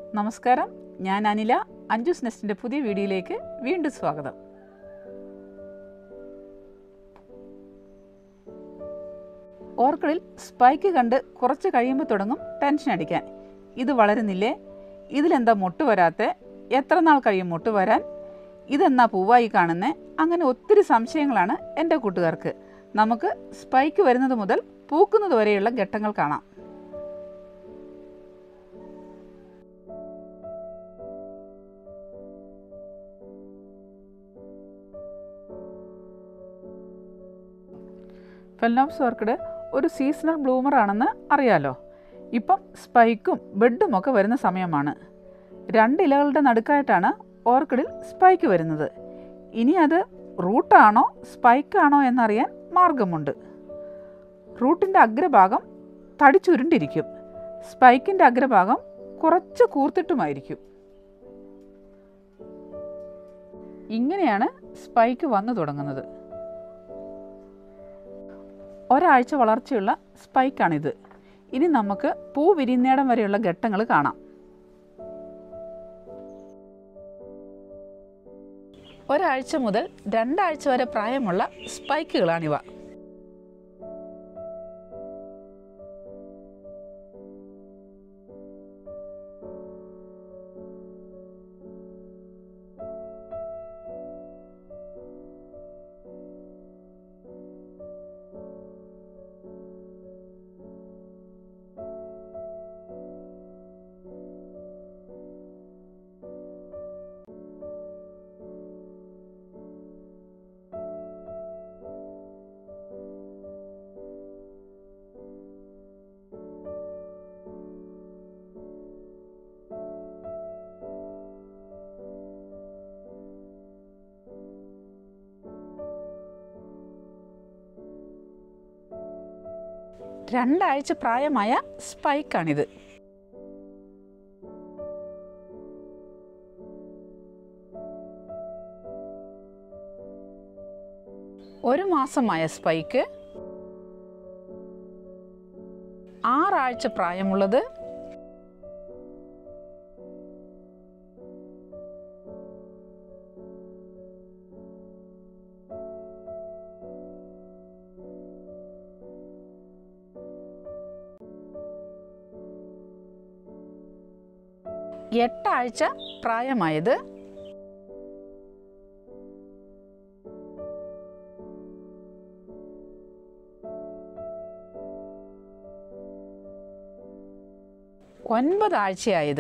നമസ്കാരം ഞാൻ അനില അഞ്ജുസ് നെസ്റ്റിൻ്റെ പുതിയ വീഡിയോയിലേക്ക് വീണ്ടും സ്വാഗതം ഓർക്കിഡിൽ സ്പൈക്ക് കണ്ട് കുറച്ച് കഴിയുമ്പോൾ തുടങ്ങും ടെൻഷൻ അടിക്കാൻ ഇത് വളരുന്നില്ലേ ഇതിലെന്താ മുട്ട് വരാത്ത എത്ര നാൾ കഴിയും മുട്ട് വരാൻ ഇതെന്നാ പൂവായി കാണുന്നേ അങ്ങനെ ഒത്തിരി സംശയങ്ങളാണ് എൻ്റെ കൂട്ടുകാർക്ക് നമുക്ക് സ്പൈക്ക് വരുന്നത് മുതൽ പൂക്കുന്നത് വരെയുള്ള ഘട്ടങ്ങൾ കാണാം ഫെൽനോപ്സ് ഓർക്കിഡ് ഒരു സീസണൽ ബ്ലൂമർ ആണെന്ന് അറിയാലോ ഇപ്പം സ്പൈക്കും ബെഡും ഒക്കെ വരുന്ന സമയമാണ് രണ്ട് ഇലകളുടെ നടുക്കായിട്ടാണ് ഓർക്കിഡിൽ സ്പൈക്ക് വരുന്നത് ഇനി അത് റൂട്ടാണോ സ്പൈക്കാണോ എന്നറിയാൻ മാർഗമുണ്ട് റൂട്ടിൻ്റെ അഗ്രഭാഗം തടിച്ചുരുണ്ടിരിക്കും സ്പൈക്കിൻ്റെ അഗ്രഭാഗം കുറച്ച് കൂർത്തിട്ടുമായിരിക്കും ഇങ്ങനെയാണ് സ്പൈക്ക് വന്നു തുടങ്ങുന്നത് ഒരാഴ്ച വളർച്ചയുള്ള സ്പൈക്കാണിത് ഇനി നമുക്ക് പൂ വിരിയുന്നിടം വരെയുള്ള ഘട്ടങ്ങൾ കാണാം ഒരാഴ്ച മുതൽ രണ്ടാഴ്ച വരെ പ്രായമുള്ള സ്പൈക്കുകളാണിവ രണ്ടാഴ്ച പ്രായമായ സ്പൈക്കാണിത് ഒരു മാസമായ സ്പൈക്ക് ആറാഴ്ച പ്രായമുള്ളത് എട്ടാഴ്ച പ്രായമായത് ഒൻപതാഴ്ചയായത്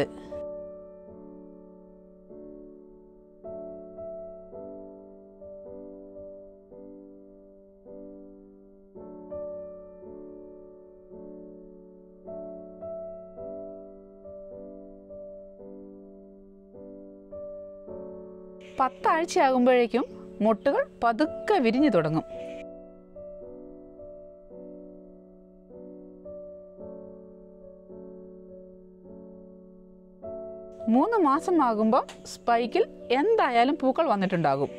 പത്താഴ്ചയാകുമ്പോഴേക്കും മുട്ടുകൾ പതുക്കെ വിരിഞ്ഞു തുടങ്ങും മൂന്ന് മാസമാകുമ്പോൾ സ്പൈക്കിൽ എന്തായാലും പൂക്കൾ വന്നിട്ടുണ്ടാകും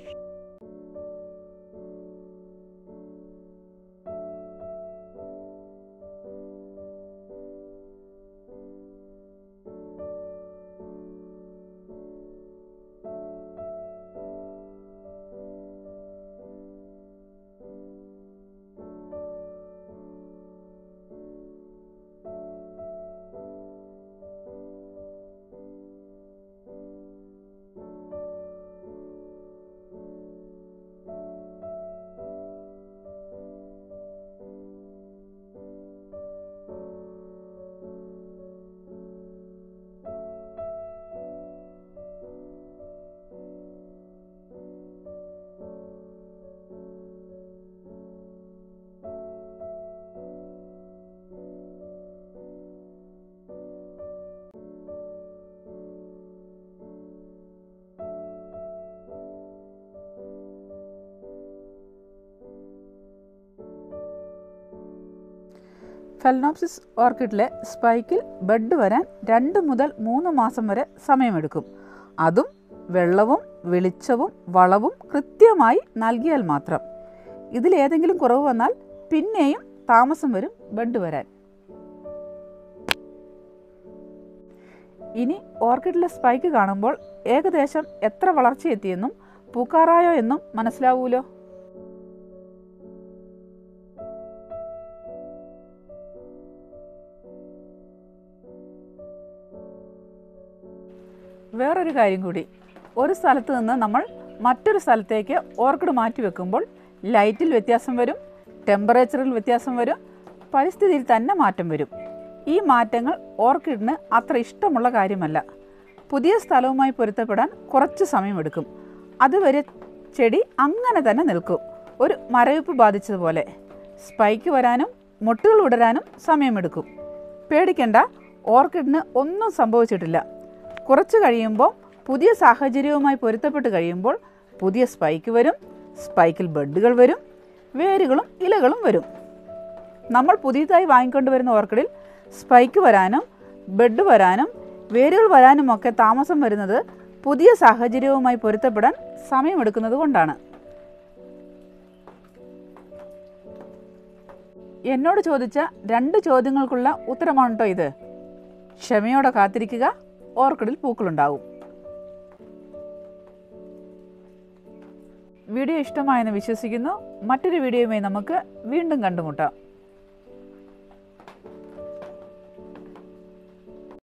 ഫെൽനോപ്സിസ് ഓർക്കിഡിലെ സ്പൈക്കിൽ ബഡ് വരാൻ രണ്ട് മുതൽ മൂന്ന് മാസം വരെ സമയമെടുക്കും അതും വെള്ളവും വെളിച്ചവും വളവും കൃത്യമായി നൽകിയാൽ മാത്രം ഇതിലേതെങ്കിലും കുറവ് വന്നാൽ പിന്നെയും താമസം വരും ബഡ് വരാൻ ഇനി ഓർക്കിഡിലെ സ്പൈക്ക് കാണുമ്പോൾ ഏകദേശം എത്ര വളർച്ചയെത്തിയെന്നും പൂക്കാറായോ എന്നും മനസ്സിലാവൂലോ വേറൊരു കാര്യം കൂടി ഒരു സ്ഥലത്ത് നിന്ന് നമ്മൾ മറ്റൊരു സ്ഥലത്തേക്ക് ഓർക്കിഡ് മാറ്റി വെക്കുമ്പോൾ ലൈറ്റിൽ വ്യത്യാസം വരും ടെമ്പറേച്ചറിൽ വ്യത്യാസം വരും പരിസ്ഥിതിയിൽ തന്നെ മാറ്റം വരും ഈ മാറ്റങ്ങൾ ഓർക്കിഡിന് അത്ര ഇഷ്ടമുള്ള കാര്യമല്ല പുതിയ സ്ഥലവുമായി പൊരുത്തപ്പെടാൻ കുറച്ച് സമയമെടുക്കും അതുവരെ ചെടി അങ്ങനെ തന്നെ നിൽക്കും ഒരു മരവിപ്പ് ബാധിച്ചതുപോലെ സ്പൈക്ക് വരാനും മൊട്ടുകൾ വിടരാനും സമയമെടുക്കും പേടിക്കണ്ട ഓർക്കിഡിന് ഒന്നും സംഭവിച്ചിട്ടില്ല കുറച്ച് കഴിയുമ്പോൾ പുതിയ സാഹചര്യവുമായി പൊരുത്തപ്പെട്ട് കഴിയുമ്പോൾ പുതിയ സ്പൈക്ക് വരും സ്പൈക്കിൽ ബഡുകൾ വരും വേരുകളും ഇലകളും വരും നമ്മൾ പുതിയതായി വാങ്ങിക്കൊണ്ട് വരുന്ന ഓർക്കിഡിൽ സ്പൈക്ക് വരാനും ബെഡ് വരാനും വേരുകൾ വരാനും ഒക്കെ താമസം വരുന്നത് പുതിയ സാഹചര്യവുമായി പൊരുത്തപ്പെടാൻ സമയമെടുക്കുന്നത് കൊണ്ടാണ് എന്നോട് ചോദിച്ച രണ്ട് ചോദ്യങ്ങൾക്കുള്ള ഉത്തരമാണ് കേട്ടോ ഇത് ക്ഷമയോടെ കാത്തിരിക്കുക ഓർക്കിഡിൽ പൂക്കളുണ്ടാവും വീഡിയോ ഇഷ്ടമായെന്ന് വിശ്വസിക്കുന്നു മറ്റൊരു വീഡിയോയുമായി നമുക്ക് വീണ്ടും കണ്ടുമുട്ടാം